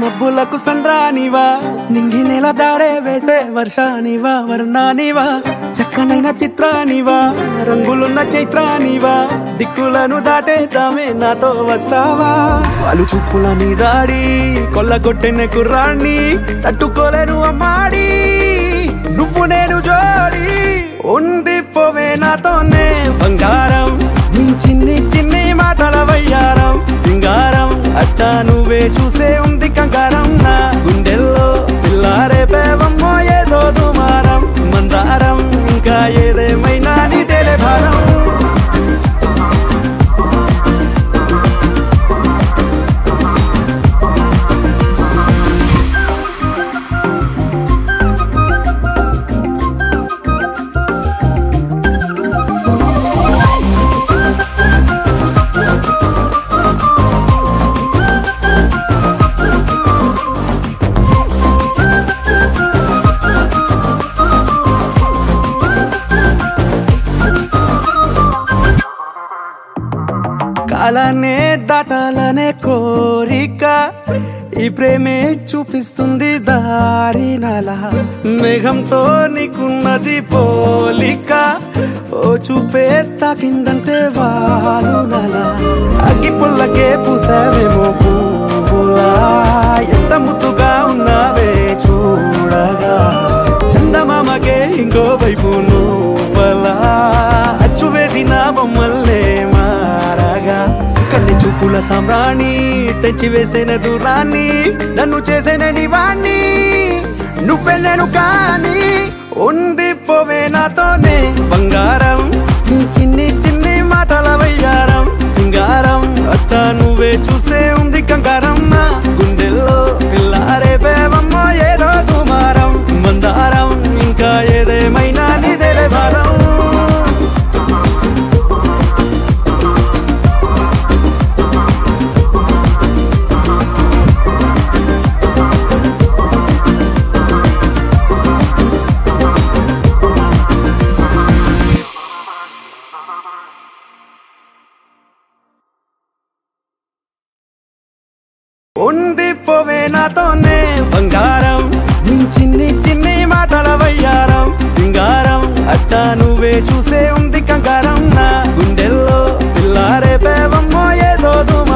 మబ్బులకు సంద్రానివా నింగి నెల దారే వేసే వర్షానివా వర్ణానివా చక్కనైన చిత్రానివా రంగులున్న చైత్రానివా దిక్కులను దాటేద్దామే నాతో వస్తావా వాళ్ళు చూపుల నీ దాడి కొల్లగొట్టిన కుర్రాన్ని తట్టుకోలేను అమ్మాడి నువ్వు నేను జోడి ఉండిపోవే నాతోనే బంగారం నీ చిన్ని చిన్ని మాటల వయ్యారం సింగారం అట్టా నువ్వే చూసే ఉంది కంగారం నా గుండెల్లో పిల్లారే పేవమ్మో ఏదో దుమారం మందారం ఇంకా ఏదేమైనా నీ తెలే భారం కాలానే దాటాలనే కోరిక ఈ ప్రేమే చూపిస్తుంది దారి నలా మేఘంతో నీకున్నది పోలిక ఓ చూపే తాకిందంటే వాలు నలా అగ్గి పుల్లకే పూసావేమో పువ్వులా ఎంత ముద్దుగా ఉన్నావే చూడగా చందమామకే ఇంకో వైపు నువ్వలా అచ్చు వేసిన బొమ్మల్లే మారగా కన్ని చూపుల సామ్రాణి తెచ్చి వేసిన దూరాన్ని నన్ను చేసిన నివాణ్ణి నువ్వే నేను కానీ ఉండిపోవే నాతోనే బంగారం నీ చిన్ని చిన్ని మాటల వయ్యారం సింగారం అత్త నువ్వే చూస్తే ఉంది కంగారం నా గుండెల్లో పిల్లారే పేవమ్మో ఏదో దుమారం మందారం ఇంకా ఏదేమైనా నీదేలే భారం ఉండిపోవే నాతోనే బంగారం నీ చిన్ని చిన్ని మాటల వయ్యారం సింగారం అట్టా నువ్వే చూసే ఉంది కంగారం నా గుండెల్లో పిల్లారే పేవమ్మో ఏదో దుమా